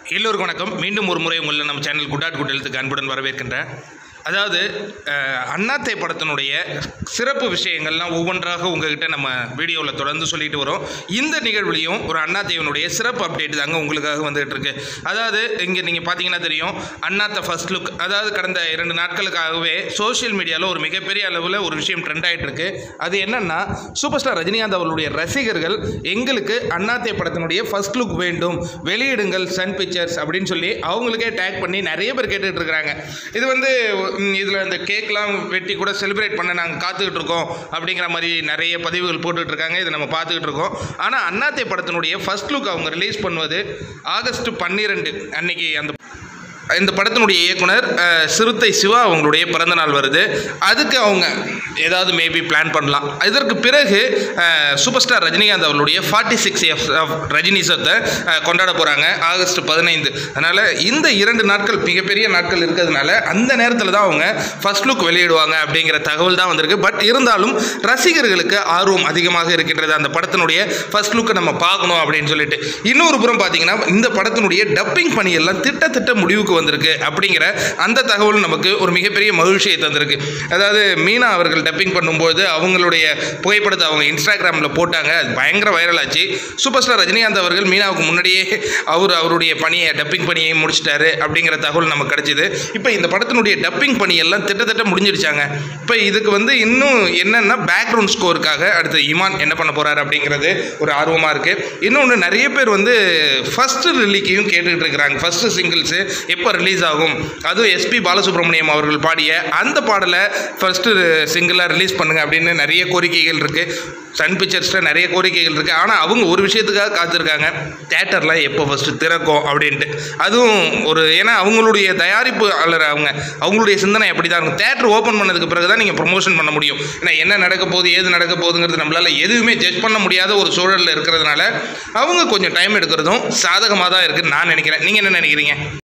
எல்லோருக்கும் வணக்கம் மீண்டும் ஒரு முறை உங்களை நம்ம சேனல் குட்டாட் குட்டெழுத்துக்கு அன்புடன் வரவேற்கின்றேன் அதாவது அஹ், அண்ணாத்தை படத்தினுடைய சிறப்பு விஷயங்கள்லாம் ஒவ்வொன்றாக உங்ககிட்ட நம்ம வீடியோவில் தொடர்ந்து சொல்லிட்டு வரோம் இந்த நிகழ்வுலையும் ஒரு அண்ணாத்தேவனுடைய சிறப்பு அப்டேட் தாங்க உங்களுக்காக வந்துகிட்டு இருக்கு அதாவது இங்கே நீங்கள் பார்த்தீங்கன்னா தெரியும் அண்ணாத்த ஃபர்ஸ்ட் லுக் அதாவது கடந்த இரண்டு நாட்களுக்காகவே சோஷியல் மீடியாவில் ஒரு மிகப்பெரிய அளவில் ஒரு விஷயம் ட்ரெண்ட் ஆகிட்டு இருக்கு அது என்னன்னா சூப்பர் ஸ்டார் ரஜினிகாந்த் அவர்களுடைய ரசிகர்கள் எங்களுக்கு அண்ணாத்தை படத்தினுடைய ஃபர்ஸ்ட் லுக் வேண்டும் வெளியிடுங்கள் சன் பிக்சர்ஸ் அப்படின்னு சொல்லி அவங்களுக்கே டேக் பண்ணி நிறைய பேர் கேட்டுட்டு இருக்காங்க இது வந்து இதில் இந்த கேக்லாம் வெட்டி கூட செலிப்ரேட் பண்ண நாங்கள் காத்துக்கிட்டு இருக்கோம் அப்படிங்கிற மாதிரி நிறைய பதிவுகள் போட்டுட்டு இருக்காங்க இதை நம்ம பார்த்துக்கிட்டு இருக்கோம் ஆனால் அண்ணாத்தை படத்தினுடைய ஃபர்ஸ்ட் லுக் அவங்க ரிலீஸ் பண்ணுவது ஆகஸ்ட் பன்னிரெண்டு அன்னைக்கு அந்த இந்த படத்தினுடைய இயக்குனர் அஹ், சிறுத்தை சிவா அவங்களுடைய பிறந்தநாள் வருது அதுக்கு அவங்க ஏதாவது மேபி பிளான் பண்ணலாம் இதற்கு பிறகு அஹ், சூப்பர் ஸ்டார் ரஜினிகாந்த் அவர்களுடைய ஃபார்ட்டி சிக்ஸ் இயர்ஸ் ஆஃப் ரஜினிசத்தை அஹ், கொண்டாட போகிறாங்க ஆகஸ்ட் பதினைந்து அதனால் இந்த இரண்டு நாட்கள் மிகப்பெரிய நாட்கள் இருக்கிறதுனால அந்த நேரத்தில் தான் அவங்க ஃபர்ஸ்ட் லுக் வெளியிடுவாங்க அப்படிங்கிற தகவல் தான் வந்திருக்கு பட் இருந்தாலும் ரசிகர்களுக்கு ஆர்வம் அதிகமாக இருக்கின்றது அந்த படத்தினுடைய ஃபர்ஸ்ட் லுக்கை நம்ம பார்க்கணும் அப்படின்னு சொல்லிட்டு இன்னொரு புறம் பார்த்தீங்கன்னா இந்த படத்தினுடைய டப்பிங் பணியெல்லாம் திட்டத்திட்ட முடிவுக்கு வந்திருக்கு அப்படிங்கிற அந்த தகவல் நமக்கு ஒரு மிகப்பெரிய மகிழ்ச்சியை தந்திருக்கு அதாவது மீனா அவர்கள் டப்பிங் பண்ணும்போது அவங்களுடைய புகைப்படத்தை அவங்க இன்ஸ்டாகிராமில் போட்டாங்க அது பயங்கர வைரல் ஆச்சு சூப்பர் ஸ்டார் ரஜினிகாந்த் அவர்கள் மீனாவுக்கு முன்னாடியே அவர் அவருடைய பணியை டப்பிங் பணியை முடிச்சிட்டாரு அப்படிங்கிற தகவல் நமக்கு கிடைச்சிது இப்போ இந்த படத்தினுடைய டப்பிங் பணியெல்லாம் திட்டத்தட்ட முடிஞ்சிடுச்சாங்க இப்போ இதுக்கு வந்து இன்னும் என்னென்னா பேக்ரவுண்ட் ஸ்கோருக்காக அடுத்து இமான் என்ன பண்ண போகிறாரு அப்படிங்கிறது ஒரு ஆர்வமாக இருக்குது இன்னொன்று நிறைய பேர் வந்து ஃபஸ்ட்டு ரிலீக்கையும் கேட்டுக்கிட்டு இருக்கிறாங்க ஃபஸ்ட்டு சிங்கிள்ஸு எப்போ ரிலீஸ் ஆகும் அதுவும் எஸ்பி பாலசுப்ரமணியம் அவர்கள் பாடிய அந்த பாடலை ஃபஸ்ட்டு சிங்கிளாக ரிலீஸ் பண்ணுங்க அப்படின்னு நிறைய கோரிக்கைகள் இருக்குது சன் பிக்சர்ஸில் நிறைய கோரிக்கைகள் இருக்குது ஆனால் அவங்க ஒரு விஷயத்துக்காக காத்திருக்காங்க தேட்டர்லாம் எப்போ ஃபஸ்ட்டு திறக்கும் அப்படின்ட்டு அதுவும் ஒரு ஏன்னா அவங்களுடைய தயாரிப்பாளர் அவங்க அவங்களுடைய சிந்தனை அப்படி தான் இருக்கும் தேட்டர் ஓப்பன் பண்ணதுக்கு பிறகு தான் நீங்கள் ப்ரொமோஷன் பண்ண முடியும் ஏன்னா என்ன நடக்க போகுது ஏது நடக்க போகுதுங்கிறது நம்மளால் எதுவுமே ஜட்ஜ் பண்ண முடியாத ஒரு சூழலில் இருக்கிறதுனால அவங்க கொஞ்சம் டைம் எடுக்கிறதும் சாதகமாக தான் இருக்குன்னு நான் நினைக்கிறேன் நீங்கள் என்ன நினைக்கிறீங்க